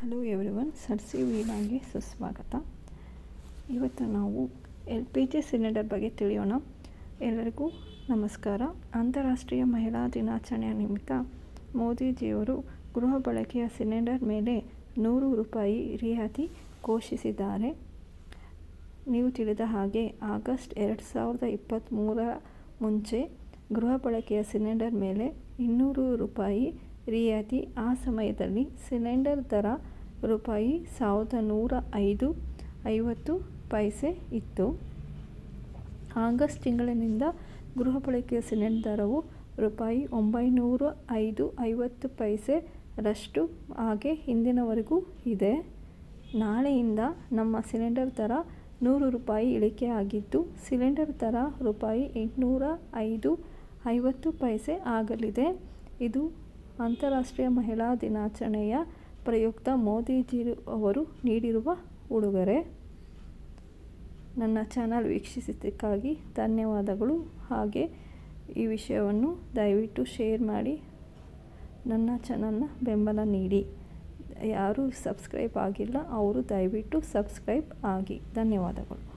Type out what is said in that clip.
hello everyone Sirsi ವೀಣಾಗೆ ಸುಸ್ವಾಗತ ಇವತ್ತು ನಾವು ಎಲ್ ಪಿ ಜಿ ಸಿಲಿಂಡರ್ ಬಗ್ಗೆ ತಿಳಿಯೋಣ ಎಲ್ಲರಿಗೂ ನಮಸ್ಕಾರ ಅಂತಾರಾಷ್ಟ್ರೀಯ ಮಹಿಳಾ ದಿನಾಚರಣೆಯ ನಿಮಿತ್ತ ಮೋದಿಜಿಯವರು ಗೃಹ ಬಳಕೆಯ ಸಿಲಿಂಡರ್ ಮೇಲೆ ನೂರು ರೂಪಾಯಿ ರಿಯಾಯಿತಿ ಘೋಷಿಸಿದ್ದಾರೆ ನೀವು ತಿಳಿದ ಹಾಗೆ ಆಗಸ್ಟ್ ಎರಡು ಸಾವಿರದ ಇಪ್ಪತ್ತ್ಮೂರರ ಮುಂಚೆ ಗೃಹ ಬಳಕೆಯ ಸಿಲಿಂಡರ್ ಮೇಲೆ ಇನ್ನೂರು ರೂಪಾಯಿ ರಿಯಾಯಿತಿ ಆ ಸಮಯದಲ್ಲಿ ಸಿಲಿಂಡರ್ ದರ ರೂಪಾಯಿ ಸಾವಿರದ ನೂರ ಐದು ಐವತ್ತು ಪೈಸೆ ಇತ್ತು ಆಗಸ್ಟ್ ತಿಂಗಳಿನಿಂದ ಗೃಹ ಬಳಕೆಯ ಸಿಲಿಂಡರ್ ದರವು ರೂಪಾಯಿ ಒಂಬೈನೂರ ಐದು ಐವತ್ತು ಪೈಸೆರಷ್ಟು ಹಾಗೆ ಹಿಂದಿನವರೆಗೂ ಇದೆ ನಾಳೆಯಿಂದ ನಮ್ಮ ಸಿಲಿಂಡರ್ ದರ ನೂರು ರೂಪಾಯಿ ಇಳಿಕೆ ಆಗಿದ್ದು ಸಿಲಿಂಡರ್ ದರ ರೂಪಾಯಿ ಎಂಟುನೂರ ಐದು ಐವತ್ತು ಪೈಸೆ ಆಗಲಿದೆ ಇದು ಅಂತಾರಾಷ್ಟ್ರೀಯ ಮಹಿಳಾ ದಿನಾಚರಣೆಯ ಪ್ರಯುಕ್ತ ಮೋದಿಜಿ ಅವರು ನೀಡಿರುವ ಉಡುಗೊರೆ ನನ್ನ ಚಾನಲ್ ವೀಕ್ಷಿಸಿದ್ದಕ್ಕಾಗಿ ಧನ್ಯವಾದಗಳು ಹಾಗೆ ಈ ವಿಷಯವನ್ನು ದಯವಿಟ್ಟು ಶೇರ್ ಮಾಡಿ ನನ್ನ ಚಾನಲ್ನ ಬೆಂಬಲ ನೀಡಿ ಯಾರು ಸಬ್ಸ್ಕ್ರೈಬ್ ಆಗಿಲ್ಲ ಅವರು ದಯವಿಟ್ಟು ಸಬ್ಸ್ಕ್ರೈಬ್ ಆಗಿ ಧನ್ಯವಾದಗಳು